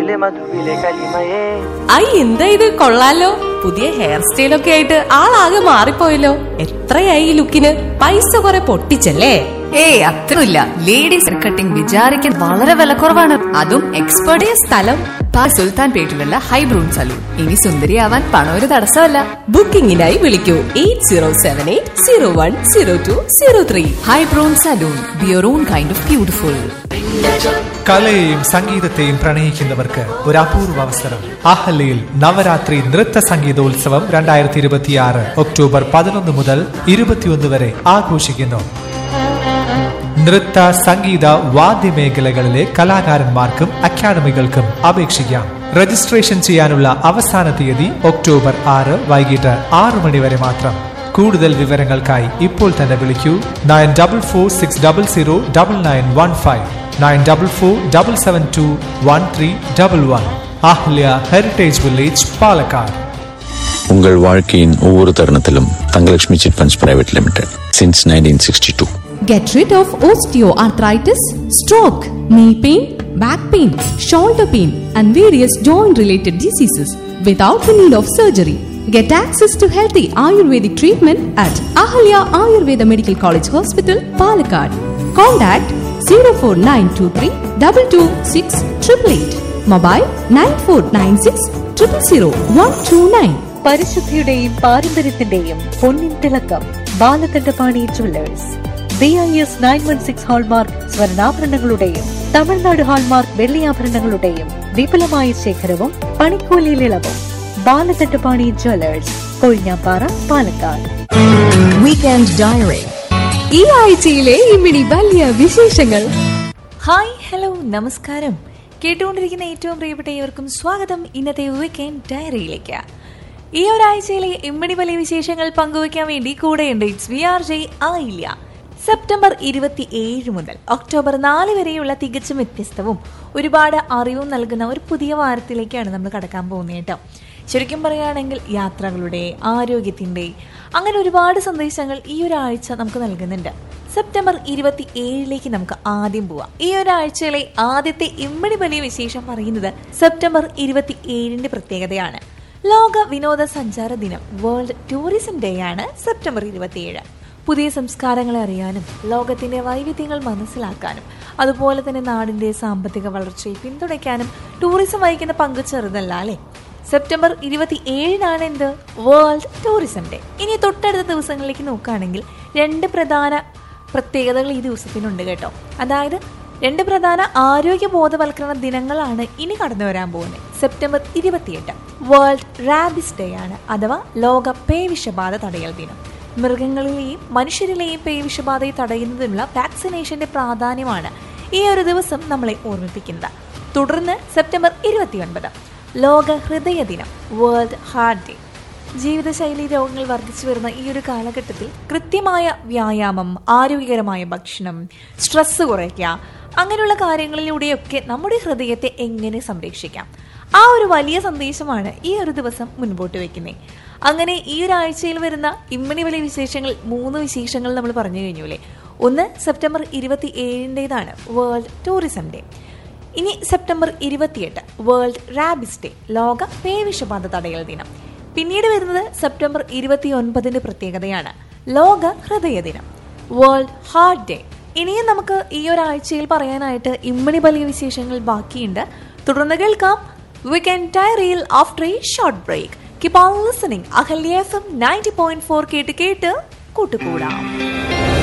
മധുവിലെ കലിമയേ I എന്താ ഇത് കൊള്ളാലോ പുതിയ ഹെയർ സ്റ്റൈലൊക്കെ ആയിട്ട് ആളാകെ മാറിപ്പോയല്ലോ എത്രയായി ഈ ലുക്കിന് പൈസ കുറെ പൊട്ടിച്ചല്ലേ ഏയ് അത്രയില്ല ലേഡീസ് കട്ടിംഗ് വിചാരിക്കാൻ വളരെ വിലക്കുറവാണ് അതും എക്സ്പേർട്ട് സ്ഥലം പാ സുൽത്താൻ പേട്ടിലുള്ള ഹൈബ്രൂൺ സലൂൺ ഇനി സുന്ദരിയാവാൻ പണം ഒരു തടസ്സമല്ല ബുക്കിംഗിനായി വിളിക്കൂ eight zero seven eight zero one zero two zero three Hybrun salon be your own kind of beautiful കലയെയും സംഗീതത്തെയും പ്രണയിക്കുന്നവർക്ക് ഒരു അപൂർവ അവസരം അഹല്യയിൽ നവരാത്രി നൃത്ത സംഗീതോത്സവം രണ്ടായിരത്തി ഇരുപത്തിയാറ് ഒക്ടോബർ പതിനൊന്ന് മുതൽ ഇരുപത്തിയൊന്ന് വരെ ആഘോഷിക്കുന്നു നൃത്ത സംഗീത വാദ്യമേഖലകളിലെ കലാകാരന്മാർക്കും അക്കാദമികൾക്കും അപേക്ഷിക്കാം രജിസ്ട്രേഷൻ ചെയ്യാനുള്ള അവസാന തീയതി ഒക്ടോബർ ആറ് വൈകിട്ട് ആറു മണി വരെ മാത്രം കൂടുതൽ വിവരങ്ങൾക്കായി ഇപ്പോൾ തന്നെ വിളിക്കൂ nine double four six double zero double nine one five nine double four double seven two one three double one Ahalya heritage village Palakkad உங்கள் வாழ்க்கையின் ஒவ்வொரு தருணத்திலும் Thangalakshmi chit funds private limited since nineteen sixty two Get rid of osteoarthritis, stroke, knee pain, back pain, shoulder pain, and various joint related diseases without the need of surgery. Get access to healthy Ayurvedic treatment at Ahalya Ayurveda Medical College Hospital, Palakkad. Contact 04923 226 888. Mobile 9496 000 129. പരിശുദ്ധിയുടെയും പാരമ്പര്യത്തിന്റെയും പൊന്നിൻ തിളക്കം Balakandapani jewellers B I S nine one six hallmark സ്വർണ്ണാഭരണങ്ങളുടെയും Tamil Nadu hallmark വെള്ളിയാഭരണങ്ങളുടെയും വിപുലമായ ശേഖരവും പണിക്കൂലിയിൽ ഇളവും Balakandapani jewellers Kozhinjampara Palakkad weekend diary ഈ ആഴ്ചയിലെ ഇമിടി വലിയ വിശേഷങ്ങൾ ഹായ് ഹലോ നമസ്കാരം കേട്ടുകൊണ്ടിരിക്കുന്ന ഏറ്റവും പ്രിയപ്പെട്ട ഏവർക്കും സ്വാഗതം ഇന്നത്തെ വീക്കെൻഡ് ഡയറിയിലേക്ക് ഈ ഒരാഴ്ചയിലെ ഇമ്മടി വലിയ വിശേഷങ്ങൾ പങ്കുവയ്ക്കാൻ വേണ്ടി കൂടെയുണ്ട് ഇറ്റ്സ് വി ആർ ജെ ആയില്ല സെപ്റ്റംബർ ഇരുപത്തി ഏഴ് മുതൽ ഒക്ടോബർ നാല് വരെയുള്ള തികച്ചും വ്യത്യസ്തവും ഒരുപാട് അറിവും നൽകുന്ന ഒരു പുതിയ വാരത്തിലേക്കാണ് നമ്മൾ കടക്കാൻ പോകുന്നത് കേട്ടോ ശരിക്കും പറയുകയാണെങ്കിൽ യാത്രകളുടെ ആരോഗ്യത്തിൻ്റെ അങ്ങനെ ഒരുപാട് സന്ദേശങ്ങൾ ഈ ഒരാഴ്ച നമുക്ക് നൽകുന്നുണ്ട് സെപ്റ്റംബർ ഇരുപത്തി ഏഴിലേക്ക് നമുക്ക് ആദ്യം പോവാം ഈ ഒരാഴ്ചയിലെ ആദ്യത്തെ ഇമ്മടി വലിയ വിശേഷം പറയുന്നത് സെപ്റ്റംബർ ഇരുപത്തി ഏഴിന്റെ പ്രത്യേകതയാണ് ലോക വിനോദസഞ്ചാര ദിനം വേൾഡ് ടൂറിസം ഡേ ആണ് സെപ്റ്റംബർ ഇരുപത്തിയേഴ് പുതിയ സംസ്കാരങ്ങളെ അറിയാനും ലോകത്തിന്റെ വൈവിധ്യങ്ങൾ മനസ്സിലാക്കാനും അതുപോലെ തന്നെ നാടിന്റെ സാമ്പത്തിക വളർച്ചയെ പിന്തുണയ്ക്കാനും ടൂറിസം വഹിക്കുന്ന പങ്ക് ചെറുതല്ല അല്ലേ സെപ്റ്റംബർ ഇരുപത്തി ഏഴിനാണ് എന്ത് വേൾഡ് ടൂറിസം ഡേ ഇനി തൊട്ടടുത്ത ദിവസങ്ങളിലേക്ക് നോക്കുകയാണെങ്കിൽ രണ്ട് പ്രധാന പ്രത്യേകതകൾ ഈ ദിവസത്തിനുണ്ട് കേട്ടോ അതായത് രണ്ട് പ്രധാന ആരോഗ്യ ബോധവൽക്കരണ ദിനങ്ങളാണ് ഇനി കടന്നു വരാൻ പോകുന്നത് സെപ്റ്റംബർ ഇരുപത്തിയെട്ട് വേൾഡ് റാബിസ് ഡേ ആണ് അഥവാ ലോക പേവിഷബാധ തടയൽ ദിനം മൃഗങ്ങളിലെയും മനുഷ്യരിലെയും പേവിഷബാധയെ തടയുന്നതിനുള്ള വാക്സിനേഷന്റെ പ്രാധാന്യമാണ് ഈ ഒരു ദിവസം നമ്മളെ ഓർമ്മിപ്പിക്കുന്നത് തുടർന്ന് സെപ്റ്റംബർ ഇരുപത്തിയൊൻപത് ലോക ഹൃദയ ദിനം വേൾഡ് ഹാർട്ട് ഡേ ജീവിതശൈലി രോഗങ്ങൾ വർദ്ധിച്ചു വരുന്ന ഈ ഒരു കാലഘട്ടത്തിൽ കൃത്യമായ വ്യായാമം ആരോഗ്യകരമായ ഭക്ഷണം സ്ട്രെസ് കുറയ്ക്കുക അങ്ങനെയുള്ള കാര്യങ്ങളിലൂടെയൊക്കെ നമ്മുടെ ഹൃദയത്തെ എങ്ങനെ സംരക്ഷിക്കാം ആ ഒരു വലിയ സന്ദേശമാണ് ഈ ഒരു ദിവസം മുൻപോട്ട് വെക്കുന്നത് അങ്ങനെ ഈ ഒരു ആഴ്ചയിൽ വരുന്ന ഇമ്മണി വലിയ വിശേഷങ്ങൾ മൂന്ന് വിശേഷങ്ങൾ നമ്മൾ പറഞ്ഞു കഴിഞ്ഞു അല്ലേ ഒന്ന് സെപ്റ്റംബർ ഇരുപത്തി ഏഴിൻ്റെതാണ് വേൾഡ് ടൂറിസം ഡേ ഇനി സെപ്റ്റംബർ ഇരുപത്തിയെട്ട് വേൾഡ് റാബിസ് ഡേ ലോക പേവിഷബാധ തടയൽ ദിനം പിന്നീട് വരുന്നത് സെപ്റ്റംബർ ഇരുപത്തി ഒൻപതിന്റെ പ്രത്യേകതയാണ് ലോക ഹൃദയ ദിനം വേൾഡ് ഹാർട്ട് ഡേ ഇനിയും നമുക്ക് ഈ ഒരാഴ്ചയിൽ പറയാനായിട്ട് ഇമ്മണി വലിയ വിശേഷങ്ങൾ ബാക്കിയുണ്ട് തുടർന്ന് കേൾക്കാം വീക്കെൻഡ് ഡയറിയിൽ after a short break keep on listening Ahalya F M ninety point four കേട്ട് കേട്ട് കൂട്ടുകൂടാം